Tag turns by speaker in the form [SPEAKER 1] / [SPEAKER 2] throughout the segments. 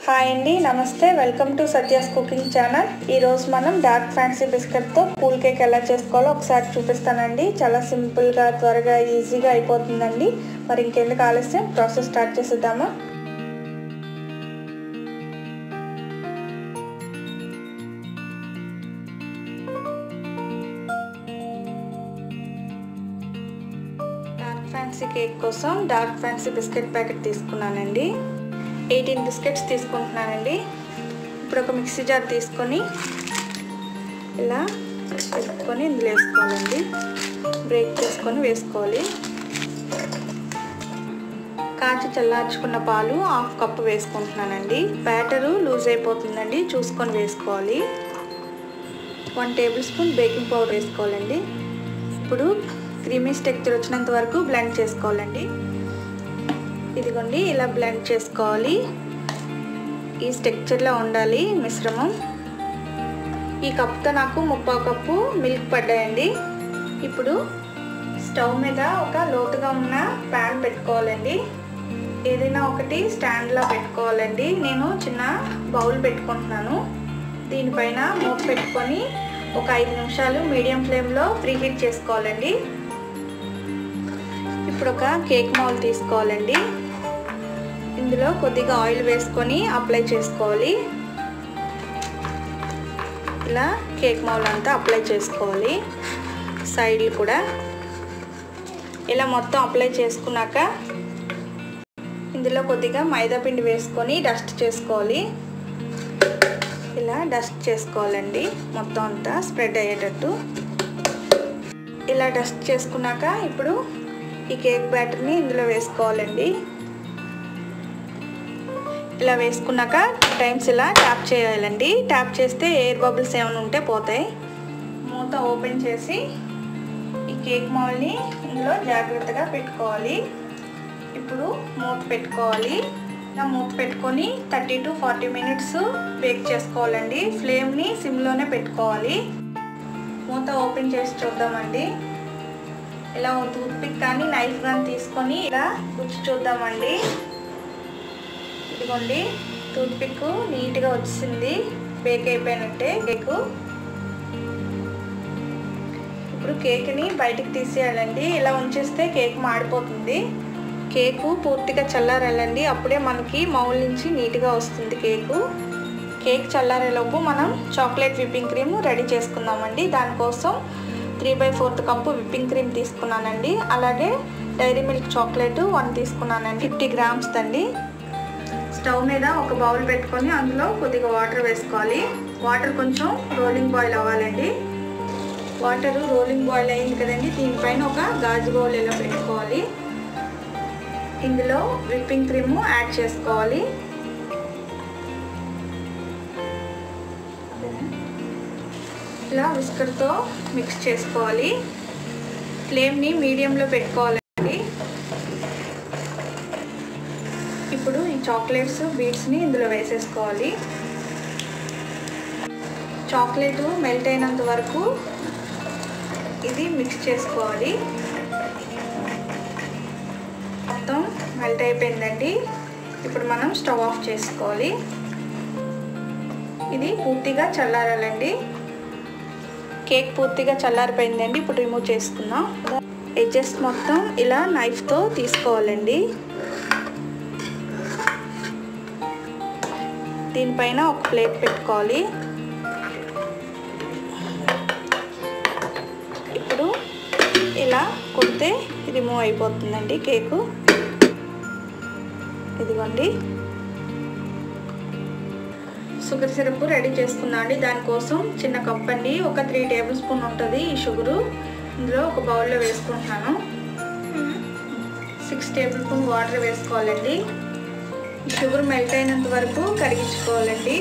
[SPEAKER 1] hi అండి నమస్తే welcome to Satya's cooking channel ఈరోజు మనం డార్క్ ఫ్యాన్సీ బిస్కెట్తో కూల్ కేక్ ఎలా చేసుకోవాలో ఒకసారి చూపిస్తానండి చాలా సింపుల్గా త్వరగా ఈజీగా అయిపోతుందండి మరి ఇంకెందుకు ఆలస్యం ప్రాసెస్ స్టార్ట్ చేసేద్దామా డార్క్ ఫ్యాన్సీ కేక్ కోసం డార్క్ ఫ్యాన్సీ బిస్కెట్ ప్యాకెట్ తీసుకున్నానండి ఎయిటీన్ బిస్కెట్స్ తీసుకుంటున్నానండి ఇప్పుడు ఒక మిక్సీ జార్ తీసుకొని ఇలా పెట్టుకొని ఇందులో వేసుకోవాలండి బ్రేక్ చేసుకొని వేసుకోవాలి కాచి చల్లార్చుకున్న పాలు హాఫ్ కప్పు వేసుకుంటున్నానండి బ్యాటరు లూజ్ అయిపోతుందండి చూసుకొని వేసుకోవాలి one tablespoon baking powder వేసుకోవాలండి ఇప్పుడు క్రీమీ టెక్చర్ వచ్చినంత వరకు బ్లెండ్ చేసుకోవాలండి ఇదిగోండి ఇలా బ్లెండ్ చేసుకోవాలి ఈ స్టెక్చర్లో ఉండాలి మిశ్రమం ఈ కప్తో నాకు ముప్పావు కప్పు మిల్క్ పడ్డాయండి ఇప్పుడు స్టవ్ మీద ఒక లోతుగా ఉన్న ప్యాన్ పెట్టుకోవాలండి ఏదైనా ఒకటి స్టాండ్లో పెట్టుకోవాలండి నేను చిన్న బౌల్ పెట్టుకుంటున్నాను దీనిపైన మూత పెట్టుకొని ఒక ఐదు నిమిషాలు మీడియం ఫ్లేమ్లో ప్రీ హీట్ చేసుకోవాలండి ఇప్పుడు ఒక కేక్ మౌల్ తీసుకోవాలండి ఇందులో కొద్దిగా ఆయిల్ వేసుకొని అప్లై చేసుకోవాలి ఇలా కేక్ మౌల్ అంతా అప్లై చేసుకోవాలి సైడ్లు కూడా ఇలా మొత్తం అప్లై చేసుకున్నాక ఇందులో కొద్దిగా మైదా పిండి వేసుకొని డస్ట్ చేసుకోవాలి ఇలా డస్ట్ చేసుకోవాలండి మొత్తం అంతా స్ప్రెడ్ అయ్యేటట్టు ఇలా డస్ట్ చేసుకున్నాక ఇప్పుడు ఈ కేక్ బ్యాటర్ని ఇందులో వేసుకోవాలండి ఇలా వేసుకున్నాక టైమ్స్ ఇలా ట్యాప్ చేయాలండి ట్యాప్ చేస్తే ఎయిర్ బబుల్స్ ఏమైనా ఉంటే పోతాయి మూత ఓపెన్ చేసి ఈ కేక్ మాల్ని ఇందులో జాగ్రత్తగా పెట్టుకోవాలి ఇప్పుడు మూత పెట్టుకోవాలి ఇలా మూత పెట్టుకొని thirty to forty minutes bake చేసుకోవాలండి ఫ్లేమ్ని సిమ్లోనే పెట్టుకోవాలి మూత ఓపెన్ చేసి చూద్దామండి ఇలా టూత్పిక్ కానీ నైఫ్ కానీ తీసుకొని ఇలా రుచి చూద్దామండి ఇదిగోండి టూత్పిక్ నీట్గా వచ్చింది బేక్ అయిపోయినట్టే కేకు ఇప్పుడు కేక్ని బయటికి తీసేయాలండి ఇలా ఉంచేస్తే కేక్ మాడిపోతుంది కేకు పూర్తిగా చల్లారాలండి అప్పుడే మనకి మౌల్ నుంచి నీట్గా వస్తుంది కేకు కేక్ చల్లారేలోపు మనం చాక్లెట్ విప్పింగ్ క్రీమ్ రెడీ చేసుకుందామండి దానికోసం three by fourth cup whipping cream తీసుకున్నానండి అలాగే డైరీ మిల్క్ చాక్లెట్ వన్ తీసుకున్నానండి ఫిఫ్టీ గ్రామ్స్ అండి స్టవ్ మీద ఒక బౌల్ పెట్టుకొని అందులో కొద్దిగా వాటర్ వేసుకోవాలి వాటర్ కొంచెం రోలింగ్ బాయిల్ అవ్వాలండి వాటర్ రోలింగ్ బాయిల్ అయింది కదండి దీనిపైన ఒక గాజు బౌల్ ఇలా పెట్టుకోవాలి ఇందులో విప్పింగ్ క్రీమ్ యాడ్ చేసుకోవాలి ఇలా విస్కర్తో మిక్స్ చేసుకోవాలి ఫ్లేమ్ని మీడియంలో పెట్టుకోవాలండి ఇప్పుడు ఈ చాక్లెట్స్ బీట్స్ని ఇందులో వేసేసుకోవాలి చాక్లెట్ మెల్ట్ అయినంత వరకు ఇది మిక్స్ చేసుకోవాలి మొత్తం మెల్ట్ అయిపోయిందండి ఇప్పుడు మనం స్టవ్ ఆఫ్ చేసుకోవాలి ఇది పూర్తిగా చల్లారాలండి కేక్ పూర్తిగా చల్లారిపోయిందండి ఇప్పుడు రిమూవ్ చేసుకుందాం ఎడ్జెస్ మొత్తం ఇలా నైఫ్తో తీసుకోవాలండి దీనిపైన ఒక ప్లేట్ పెట్టుకోవాలి ఇప్పుడు ఇలా కొడితే రిమూవ్ అయిపోతుందండి కేకు ఇదిగోండి షుగర్ సిరప్ రెడీ చేసుకున్నా అండి దానికోసం చిన్న కప్ అండి ఒక త్రీ టేబుల్ స్పూన్ ఉంటుంది ఈ షుగరు ఇందులో ఒక బౌల్లో వేసుకుంటున్నాను సిక్స్ టేబుల్ స్పూన్ వాటర్ వేసుకోవాలండి షుగర్ మెల్ట్ అయినంత వరకు కరిగించుకోవాలండి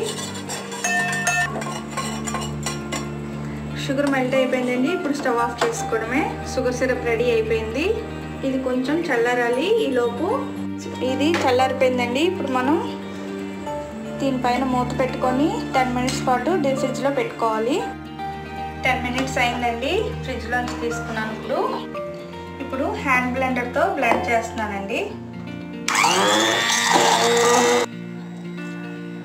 [SPEAKER 1] షుగర్ మెల్ట్ అయిపోయిందండి ఇప్పుడు స్టవ్ ఆఫ్ చేసుకోవడమే షుగర్ సిరప్ రెడీ అయిపోయింది ఇది కొంచెం చల్లారాలి ఈలోపు ఇది చల్లారిపోయిందండి ఇప్పుడు మనం దీనిపైన మూత పెట్టుకొని టెన్ మినిట్స్ పాటు డీప్ ఫ్రిడ్జ్లో పెట్టుకోవాలి టెన్ మినిట్స్ అయిందండి ఫ్రిడ్జ్లోంచి తీసుకున్నాను ఇప్పుడు ఇప్పుడు హ్యాండ్ బ్లెండర్తో బ్లెండ్ చేస్తున్నానండి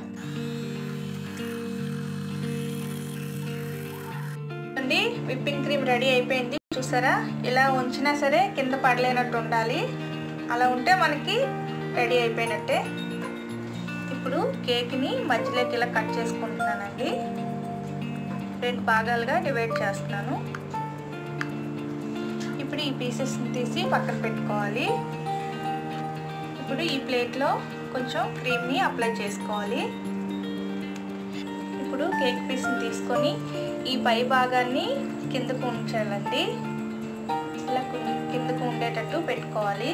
[SPEAKER 1] అండి విప్పింగ్ క్రీమ్ రెడీ అయిపోయింది చూసారా ఇలా ఉంచినా సరే కింద పడలేనట్టు ఉండాలి అలా ఉంటే మనకి రెడీ అయిపోయినట్టే ఇప్పుడు కేక్ని మధ్యలోకి ఇలా కట్ చేసుకుంటున్నానండి రెండు భాగాలుగా డివైడ్ చేస్తున్నాను ఇప్పుడు ఈ పీసెస్ని తీసి పక్కన పెట్టుకోవాలి ఇప్పుడు ఈ ప్లేట్లో కొంచెం క్రీమ్ని అప్లై చేసుకోవాలి ఇప్పుడు కేక్ పీస్ని తీసుకొని ఈ పై భాగాన్ని కిందకు ఉంచాలండి ఇలా కిందకు ఉండేటట్టు పెట్టుకోవాలి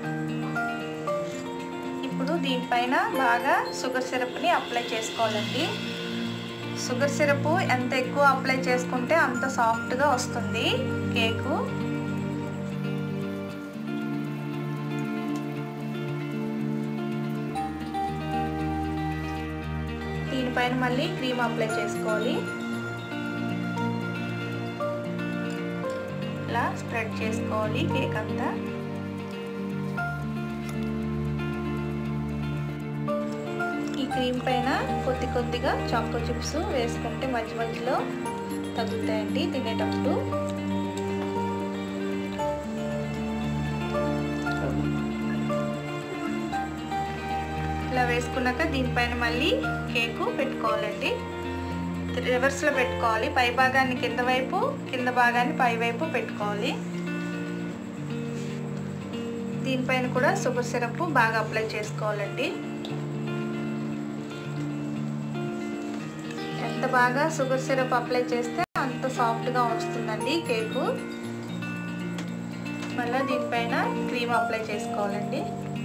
[SPEAKER 1] ఇప్పుడు దీనిపైన బాగా షుగర్ సిరప్ని అప్లై చేసుకోవాలండి షుగర్ సిరప్ ఎంత ఎక్కువ అప్లై చేసుకుంటే అంత సాఫ్ట్గా వస్తుంది కేకు దీనిపైన మళ్ళీ క్రీమ్ అప్లై చేసుకోవాలి ఇలా స్ప్రెడ్ చేసుకోవాలి కేక్ అంతా ఈ క్రీమ్ పైన కొద్ది కొద్దిగా చాకో చిప్స్ వేసుకుంటే మధ్య మధ్యలో తగ్గుతాయండి తినేటప్పుడు ఇలా వేసుకున్నాక దీనిపైన మళ్ళీ కేకు పెట్టుకోవాలండి రివర్స్లో పెట్టుకోవాలి పై భాగాన్ని కింద వైపు కింద భాగాన్ని పై వైపు పెట్టుకోవాలి దీనిపైన కూడా షుగర్ సిరప్ బాగా అప్లై చేసుకోవాలండి ఎంత బాగా షుగర్ సిరప్ అప్లై చేస్తే అంత సాఫ్ట్గా వస్తుందండి కేకు మళ్ళీ దీనిపైన క్రీమ్ అప్లై చేసుకోవాలండి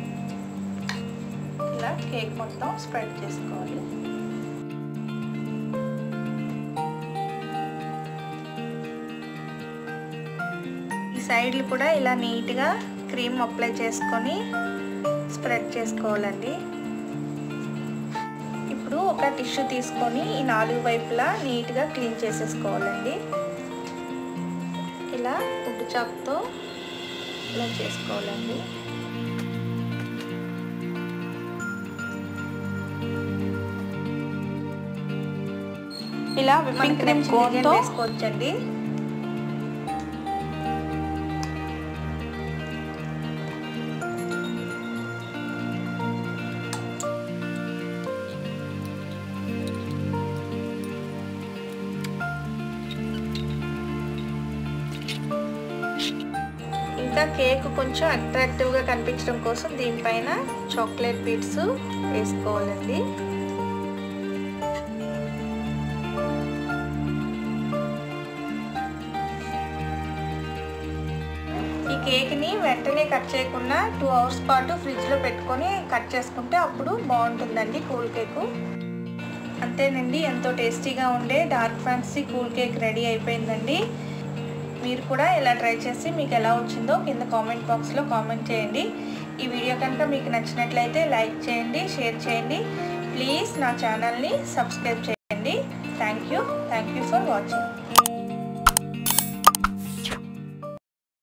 [SPEAKER 1] ఇలా కేక్ మొత్తం స్ప్రెడ్ చేసుకోవాలి ఈ సైడ్లు కూడా ఇలా నీట్గా క్రీమ్ అప్లై చేసుకొని స్ప్రెడ్ చేసుకోవాలండి ఇప్పుడు ఒక టిష్యూ తీసుకొని ఈ నాలుగు వైపులా నీట్గా క్లీన్ చేసేసుకోవాలండి ఇలా ఉడ్డు చాక్తో ఇలా చేసుకోవాలండి ఇలా విప్పింగ్ క్రీమ్ కోన్తో వేసుకోవచ్చండి ఇంకా కేక్ కొంచెం అట్రాక్టివ్గా కనిపించడం కోసం దీనిపైన చాక్లెట్ బీట్స్ వేసుకోవాలండి ఈ కేక్ని వెంటనే కట్ చేయకుండా టూ అవర్స్ పాటు ఫ్రిడ్జ్లో పెట్టుకొని కట్ చేసుకుంటే అప్పుడు బాగుంటుందండి కూల్ కేకు అంతేనండి ఎంతో టేస్టీగా ఉండే dark fancy cool cake ready అయిపోయిందండి మీరు కూడా ఇలా ట్రై చేసి మీకు ఎలా వచ్చిందో కింద కామెంట్ బాక్స్లో కామెంట్ చేయండి ఈ వీడియో కనుక మీకు నచ్చినట్లయితే లైక్ చేయండి షేర్ చేయండి ప్లీజ్ నా ఛానల్ని సబ్స్క్రైబ్ చేయండి thank you thank you for watching